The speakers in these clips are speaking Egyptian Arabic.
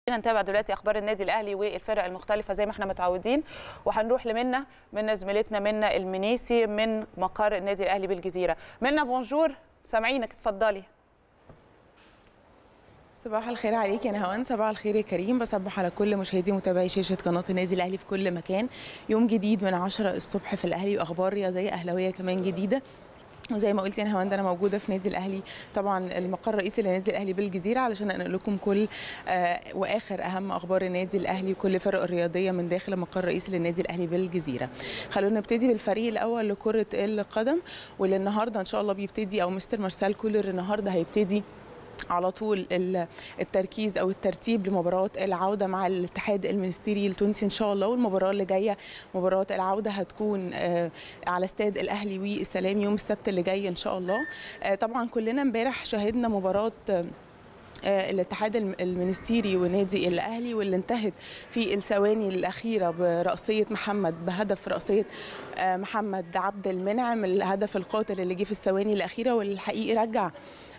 نتابع دلوقتي اخبار النادي الاهلي والفرق المختلفه زي ما احنا متعودين وهنروح لمنى من زميلتنا منى المنيسي من مقر النادي الاهلي بالجزيره منى بونجور سامعينك اتفضلي صباح الخير عليك يا نهوان صباح الخير يا كريم بصبح على كل مشاهدي ومتابعي شاشه قناه النادي الاهلي في كل مكان يوم جديد من 10 الصبح في الاهلي واخبار رياضيه اهلاويه كمان جديده وزي ما قلت يا نهاوند انا موجوده في نادي الاهلي طبعا المقر الرئيسي لنادي الاهلي بالجزيره علشان انقل لكم كل آه واخر اهم اخبار النادي الاهلي وكل فرق الرياضيه من داخل المقر الرئيسي للنادي الاهلي بالجزيره خلونا نبتدي بالفريق الاول لكره القدم واللي النهارده ان شاء الله بيبتدي او مستر مارسيل كولر النهارده هيبتدي على طول التركيز او الترتيب لمباراه العوده مع الاتحاد المنستيري التونسي ان شاء الله والمباراه اللي جايه مباراه العوده هتكون على استاد الاهلي والسلام يوم السبت اللي جاي ان شاء الله طبعا كلنا امبارح شاهدنا مباراه الاتحاد المنستيري ونادي الاهلي واللي انتهت في الثواني الاخيره براسيه محمد بهدف راسيه محمد عبد المنعم الهدف القاتل اللي جه في الثواني الاخيره والحقيقي رجع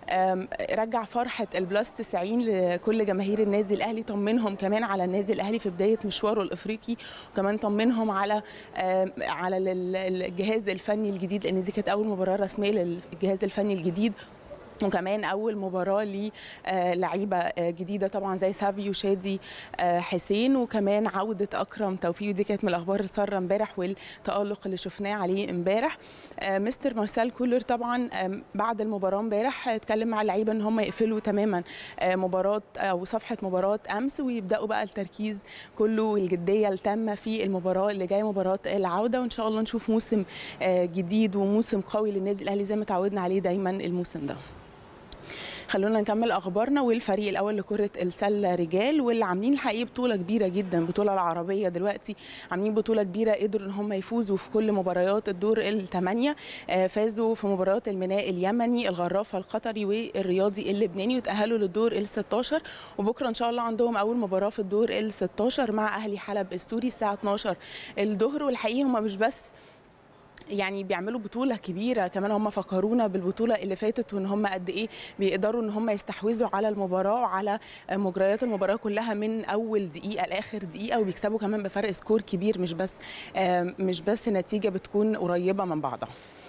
رجع فرحه البلاس 90 لكل جماهير النادي الاهلي طمنهم كمان على النادي الاهلي في بدايه مشواره الافريقي وكمان طمنهم على على الجهاز الفني الجديد لان دي كانت اول مباراه رسميه للجهاز الفني الجديد وكمان اول مباراه للعيبه جديده طبعا زي سافيو شادي حسين وكمان عوده اكرم توفيق ودي كانت من الاخبار الساره امبارح والتالق اللي شفناه عليه امبارح مستر مارسيل كولر طبعا بعد المباراه امبارح اتكلم مع اللعيبه ان هم يقفلوا تماما مباراه او صفحه مباراه امس ويبداوا بقى التركيز كله والجديه التامه في المباراه اللي جايه مباراه العوده وان شاء الله نشوف موسم جديد وموسم قوي للنادي الاهلي زي ما تعودنا عليه دايما الموسم ده خلونا نكمل اخبارنا والفريق الاول لكره السله رجال واللي عاملين الحقيقه بطوله كبيره جدا البطوله العربيه دلوقتي عاملين بطوله كبيره قدروا ان هم يفوزوا في كل مباريات الدور الثمانيه فازوا في مباراه الميناء اليمني الغرافه القطري والرياضي اللبناني وتاهلوا للدور ال 16 وبكره ان شاء الله عندهم اول مباراه في الدور ال 16 مع اهلي حلب السوري الساعه 12 الظهر والحقيقه هم مش بس يعني بيعملوا بطوله كبيره كمان هم فكرونا بالبطوله اللي فاتت وان هم قد ايه بيقدروا ان هم يستحوذوا على المباراه وعلى مجريات المباراه كلها من اول دقيقه لاخر دقيقه وبيكسبوا كمان بفرق سكور كبير مش بس مش بس نتيجه بتكون قريبه من بعضها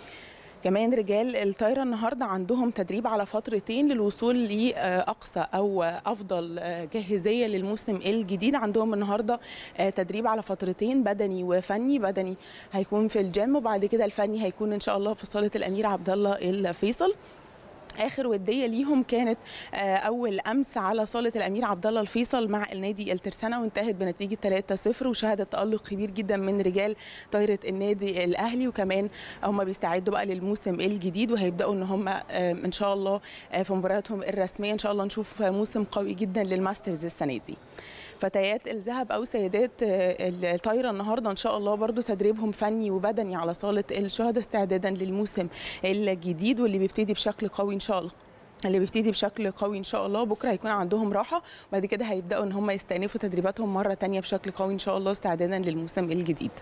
كمان رجال الطايرة النهاردة عندهم تدريب على فترتين للوصول لأقصى أو أفضل جاهزية للموسم الجديد عندهم النهاردة تدريب على فترتين بدني وفني بدني هيكون في الجيم وبعد كده الفني هيكون إن شاء الله في صالة الأمير عبد الله الفيصل اخر وديه ليهم كانت اول امس على صاله الامير عبد الله الفيصل مع النادي الترسانه وانتهت بنتيجه 3-0 وشهدت تالق كبير جدا من رجال طايره النادي الاهلي وكمان هم بيستعدوا بقى للموسم الجديد وهيبداوا ان هم ان شاء الله في مبارياتهم الرسميه ان شاء الله نشوف موسم قوي جدا للماسترز السنه دي فتيات الذهب او سيدات الطايره النهارده ان شاء الله برضو تدريبهم فني وبدني على صاله الشهداء استعدادا للموسم الجديد واللي بيبتدي بشكل قوي ان شاء الله اللي بيبتدي بشكل قوي ان شاء الله بكره هيكون عندهم راحه وبعد كده هيبداوا ان هم يستأنفوا تدريباتهم مره تانية بشكل قوي ان شاء الله استعدادا للموسم الجديد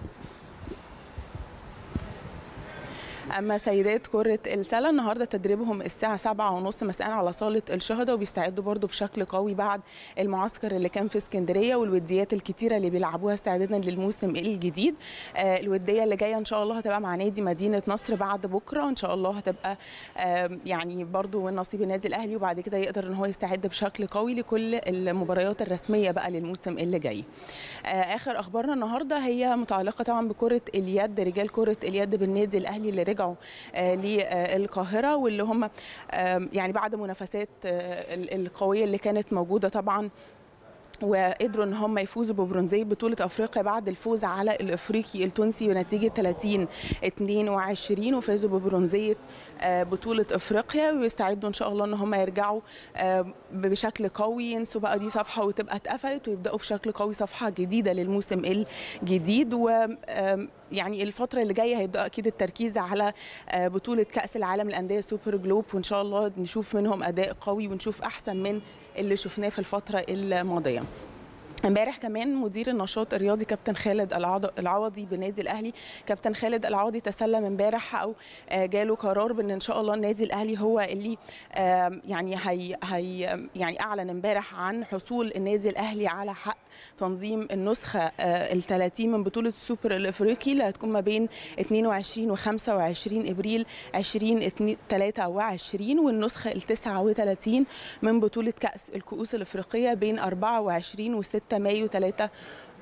اما سيدات كره السله النهارده تدريبهم الساعه 7:30 مساء على صاله الشهداء وبيستعدوا برضو بشكل قوي بعد المعسكر اللي كان في اسكندريه والوديات الكتيره اللي بيلعبوها استعدادا للموسم الجديد آه الوديه اللي جايه ان شاء الله هتبقى مع نادي مدينه نصر بعد بكره ان شاء الله هتبقى آه يعني برضو من نصيب النادي الاهلي وبعد كده يقدر ان هو يستعد بشكل قوي لكل المباريات الرسميه بقى للموسم اللي جاي آه اخر اخبارنا النهارده هي متعلقه طبعا بكره اليد رجال كره اليد بالنادي الاهلي اللي رجعوا للقاهره واللي هم يعني بعد منافسات القويه اللي كانت موجوده طبعا وقدروا ان هم يفوزوا ببرونزيه بطوله افريقيا بعد الفوز على الافريقي التونسي بنتيجه 30 22 وفازوا ببرونزيه بطوله افريقيا ويستعدوا ان شاء الله ان هم يرجعوا بشكل قوي ينسوا بقى دي صفحه وتبقى اتقفلت ويبداوا بشكل قوي صفحه جديده للموسم الجديد و يعني الفتره اللي جايه هيبدا اكيد التركيز على بطوله كاس العالم للانديه سوبر جلوب وان شاء الله نشوف منهم اداء قوي ونشوف احسن من اللي شفناه في الفتره الماضيه امبارح كمان مدير النشاط الرياضي كابتن خالد العوضي بنادي الاهلي كابتن خالد العوضي تسلم امبارح او جاله قرار بان ان شاء الله النادي الاهلي هو اللي يعني هي هي يعني اعلن امبارح عن حصول النادي الاهلي على حق تنظيم النسخه ال 30 من بطوله السوبر الافريقي اللي هتكون ما بين 22 و 25 ابريل 2023 والنسخه ال 39 من بطوله كاس الكؤوس الافريقيه بين 24 و 6 مايو 3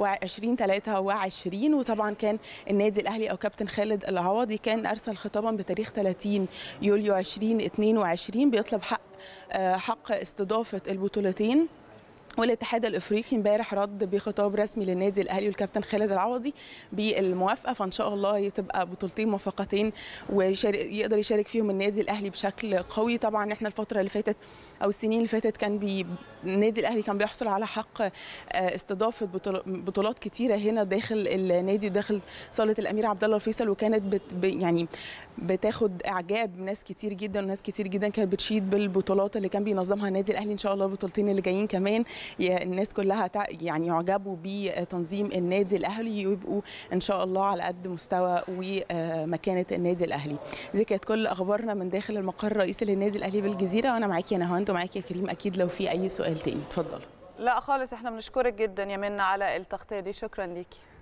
2023 وطبعا كان النادي الاهلي او كابتن خالد العوضي كان ارسل خطابا بتاريخ 30 يوليو 2022 بيطلب حق حق استضافه البطولتين والاتحاد الافريقي امبارح رد بخطاب رسمي للنادي الاهلي والكابتن خالد العوضي بالموافقه فان شاء الله تبقى بطولتين موفقتين ويقدر يشارك فيهم النادي الاهلي بشكل قوي طبعا احنا الفتره اللي فاتت او السنين اللي فاتت كان بي النادي الاهلي كان بيحصل على حق استضافه بطولات كتيره هنا داخل النادي وداخل صاله الامير عبد الله الفيصل وكانت بت يعني بتاخد اعجاب ناس كتير جدا وناس كتير جدا كانت بتشيد بالبطولات اللي كان بينظمها النادي الاهلي ان شاء الله البطولتين اللي جايين كمان الناس كلها يعني يعجبوا بتنظيم النادي الاهلي ويبقوا ان شاء الله على قد مستوى ومكانه النادي الاهلي دي كانت كل اخبارنا من داخل المقر الرئيسي للنادي الاهلي بالجزيره وانا معاكي يا نهاوند ومعاكي يا كريم اكيد لو في اي سؤال تاني اتفضلوا لا خالص احنا بنشكرك جدا يا منى على التغطيه دي شكرا ليكي